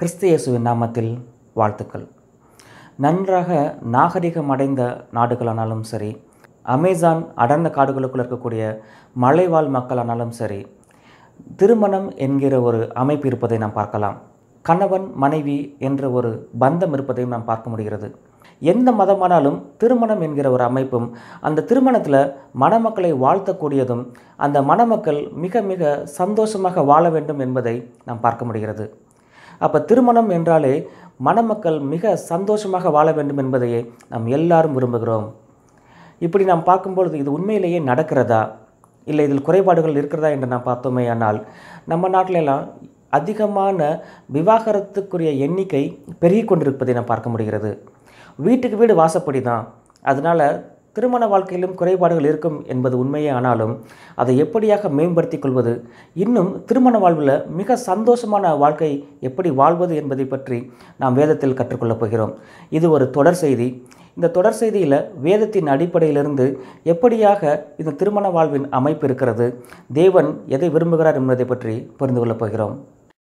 கிறிஸ்து இயேசுவின் நாமத்தில் வாழ்த்துக்கள் நன்றாக நாகரிகம் அடைந்த நாடுகளானாலும் சரி அமேசான் அடர்ந்த காடுகளுக்குள் இருக்கக்கூடிய மலைவாழ் மக்களானாலும் சரி திருமணம் என்கிற ஒரு அமைப்பு இருப்பதை நாம் பார்க்கலாம் கணவன் மனைவி என்ற ஒரு பந்தம் இருப்பதையும் நாம் பார்க்க முடிகிறது எந்த மதமானாலும் திருமணம் என்கிற ஒரு அமைப்பும் அந்த திருமணத்தில் மணமக்களை வாழ்த்தக்கூடியதும் அந்த மணமக்கள் மிக மிக சந்தோஷமாக வாழ வேண்டும் என்பதை நாம் பார்க்க முடிகிறது அப்போ திருமணம் என்றாலே மணமக்கள் மிக சந்தோஷமாக வாழ வேண்டும் என்பதையே நாம் எல்லாரும் விரும்புகிறோம் இப்படி நாம் பார்க்கும்பொழுது இது உண்மையிலேயே நடக்கிறதா இல்லை இதில் குறைபாடுகள் இருக்கிறதா என்று நாம் பார்த்தோமே ஆனால் நம்ம நாட்டிலெல்லாம் அதிகமான விவாகரத்துக்குரிய எண்ணிக்கை பெருகி கொண்டிருப்பதை நாம் பார்க்க முடிகிறது வீட்டுக்கு வீடு வாசப்படி தான் அதனால் திருமண வாழ்க்கையிலும் குறைபாடுகள் இருக்கும் என்பது உண்மையே ஆனாலும் அதை எப்படியாக மேம்படுத்திக் கொள்வது இன்னும் திருமண வாழ்வில் மிக சந்தோஷமான வாழ்க்கை எப்படி வாழ்வது என்பதை பற்றி நாம் வேதத்தில் கற்றுக்கொள்ளப் போகிறோம் இது ஒரு தொடர் செய்தி இந்த தொடர் செய்தியில் வேதத்தின் அடிப்படையிலிருந்து எப்படியாக இந்த திருமண வாழ்வின் அமைப்பு இருக்கிறது தேவன் எதை விரும்புகிறார் என்பதை பற்றி புரிந்து கொள்ளப் போகிறோம்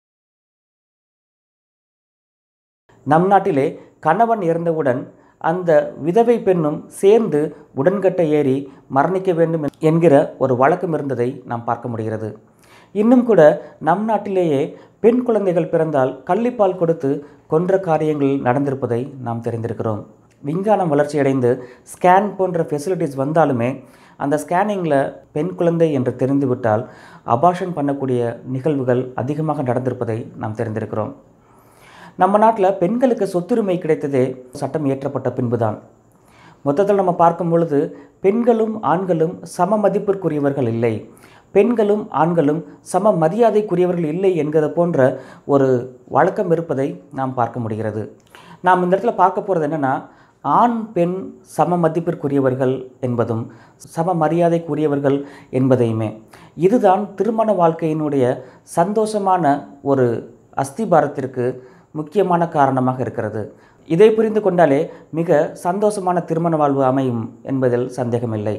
நம் நாட்டிலே கணவன் இறந்தவுடன் அந்த விதவை பெண்ணும் சேர்ந்து உடன்கட்டை ஏறி மரணிக்க வேண்டும் என்கிற ஒரு வழக்கம் இருந்ததை நாம் பார்க்க முடிகிறது இன்னும் கூட நம் நாட்டிலேயே பெண் குழந்தைகள் பிறந்தால் கள்ளிப்பால் கொடுத்து கொன்ற காரியங்கள் நடந்திருப்பதை நாம் தெரிந்திருக்கிறோம் விஞ்ஞானம் வளர்ச்சியடைந்து ஸ்கேன் போன்ற ஃபெசிலிட்டிஸ் வந்தாலுமே அந்த ஸ்கேனிங்கில் பெண் குழந்தை என்று தெரிந்துவிட்டால் அபாஷன் பண்ணக்கூடிய நிகழ்வுகள் அதிகமாக நடந்திருப்பதை நாம் தெரிந்திருக்கிறோம் நம்ம நாட்டில் பெண்களுக்கு சொத்துரிமை கிடைத்ததே சட்டம் இயற்றப்பட்ட பின்புதான் மொத்தத்தில் நம்ம பார்க்கும் பொழுது பெண்களும் ஆண்களும் சம மதிப்பிற்குரியவர்கள் இல்லை பெண்களும் ஆண்களும் சம மரியாதைக்குரியவர்கள் இல்லை என்கிற போன்ற ஒரு வழக்கம் இருப்பதை நாம் பார்க்க முடிகிறது நாம் இந்த இடத்துல பார்க்க போகிறது என்னென்னா ஆண் பெண் சம மதிப்பிற்குரியவர்கள் என்பதும் சம மரியாதைக்குரியவர்கள் என்பதையுமே இதுதான் திருமண வாழ்க்கையினுடைய சந்தோஷமான ஒரு அஸ்திபாரத்திற்கு முக்கியமான காரணமாக இருக்கிறது இதை புரிந்து கொண்டாலே மிக சந்தோஷமான திருமண வாழ்வு அமையும் என்பதில் சந்தேகமில்லை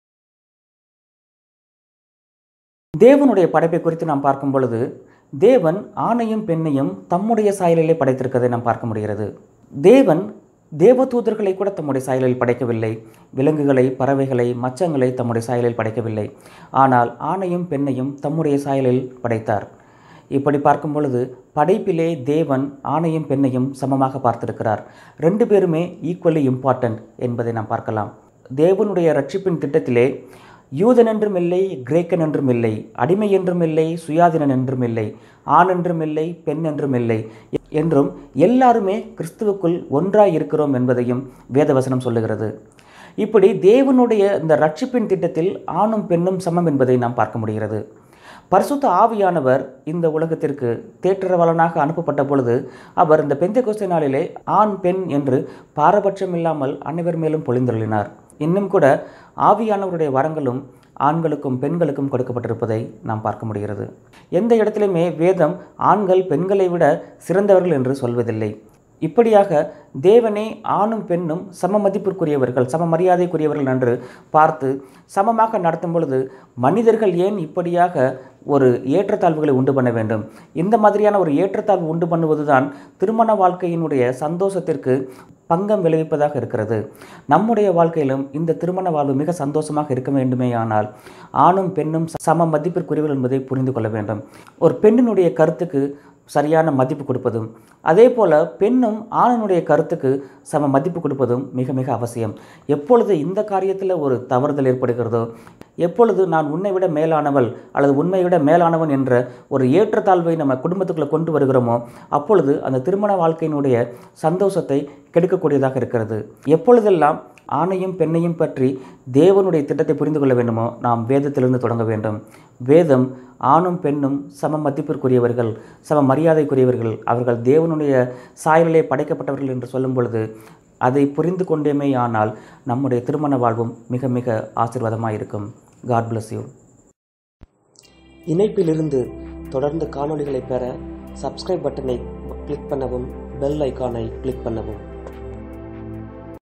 தேவனுடைய படைப்பை குறித்து நாம் பார்க்கும் பொழுது தேவன் ஆணையும் பெண்ணையும் தம்முடைய சாயலிலே படைத்திருக்கிறதை நாம் பார்க்க முடிகிறது தேவன் தேவதூதர்களை கூட தம்முடைய சாயலில் படைக்கவில்லை விலங்குகளை பறவைகளை மச்சங்களை தம்முடைய சாயலில் படைக்கவில்லை ஆனால் ஆணையும் பெண்ணையும் தம்முடைய சாயலில் படைத்தார் இப்படி பார்க்கும் பொழுது படைப்பிலே தேவன் ஆணையும் பெண்ணையும் சமமாக பார்த்திருக்கிறார் ரெண்டு பேருமே ஈக்குவலி இம்பார்ட்டன்ட் என்பதை நாம் பார்க்கலாம் தேவனுடைய ரட்சிப்பின் திட்டத்திலே யூதன் என்றும் இல்லை கிரேக்கன் என்றும் இல்லை அடிமை என்றும் இல்லை சுயாதீனன் என்றும் இல்லை ஆண் என்றும் இல்லை பெண் என்றும் இல்லை என்றும் எல்லாருமே கிறிஸ்துவுக்குள் ஒன்றாய் இருக்கிறோம் என்பதையும் வேதவசனம் சொல்லுகிறது இப்படி தேவனுடைய இந்த ரட்சிப்பின் திட்டத்தில் ஆணும் பெண்ணும் சமம் என்பதை நாம் பார்க்க முடிகிறது பரிசுத்த ஆவியானவர் இந்த உலகத்திற்கு தேற்றரவலனாக அனுப்பப்பட்ட பொழுது அவர் இந்த பெந்த கோஸ்தை நாளிலே ஆண் பெண் என்று பாரபட்சம் இல்லாமல் அனைவர் மேலும் பொழிந்தொள்ளினார் இன்னும் கூட ஆவியானவருடைய வரங்களும் ஆண்களுக்கும் பெண்களுக்கும் கொடுக்கப்பட்டிருப்பதை நாம் பார்க்க முடிகிறது எந்த இடத்திலுமே வேதம் ஆண்கள் பெண்களை விட சிறந்தவர்கள் என்று சொல்வதில்லை இப்படியாக தேவனே ஆணும் பெண்ணும் சம மதிப்பிற்குரியவர்கள் சம மரியாதைக்குரியவர்கள் என்று பார்த்து சமமாக நடத்தும் பொழுது மனிதர்கள் ஏன் இப்படியாக ஒரு ஏற்றத்தாழ்வுகளை உண்டு பண்ண வேண்டும் இந்த மாதிரியான ஒரு ஏற்றத்தாழ்வு உண்டு பண்ணுவதுதான் திருமண வாழ்க்கையினுடைய சந்தோஷத்திற்கு பங்கம் விளைவிப்பதாக இருக்கிறது நம்முடைய வாழ்க்கையிலும் இந்த திருமண வாழ்வு மிக சந்தோஷமாக இருக்க வேண்டுமே ஆனால் ஆணும் பெண்ணும் சம மதிப்பிற்குரியவர்கள் என்பதை புரிந்து கொள்ள வேண்டும் ஒரு பெண்ணினுடைய கருத்துக்கு சரியான மதிப்பு கொடுப்பதும் அதே போல் பெண்ணும் ஆணனுடைய கருத்துக்கு சம மதிப்பு கொடுப்பதும் மிக மிக அவசியம் எப்பொழுது இந்த காரியத்தில் ஒரு தவறுதல் ஏற்படுகிறதோ எப்பொழுது நான் உன்னை விட மேலானவள் அல்லது உண்மை விட மேலானவன் என்ற ஒரு ஏற்றத்தாழ்வை நம்ம குடும்பத்துக்குள்ளே கொண்டு வருகிறோமோ அப்பொழுது அந்த திருமண வாழ்க்கையினுடைய சந்தோஷத்தை கெடுக்கக்கூடியதாக இருக்கிறது எப்பொழுதெல்லாம் ஆணையும் பெண்ணையும் பற்றி தேவனுடைய திட்டத்தை புரிந்து கொள்ள வேண்டுமோ நாம் வேதத்திலிருந்து தொடங்க வேண்டும் வேதம் ஆணும் பெண்ணும் சம மதிப்பிற்குரியவர்கள் சம மரியாதைக்குரியவர்கள் அவர்கள் தேவனுடைய சாயலிலே படைக்கப்பட்டவர்கள் என்று சொல்லும் பொழுது அதை புரிந்து கொண்டேமே ஆனால் நம்முடைய திருமண வாழ்வும் மிக மிக ஆசீர்வாதமாக இருக்கும் காட் bless யூ இணைப்பிலிருந்து தொடர்ந்து காணொளிகளை பெற சப்ஸ்கிரைப் பட்டனை கிளிக் பண்ணவும் பெல் ஐகானை கிளிக் பண்ணவும்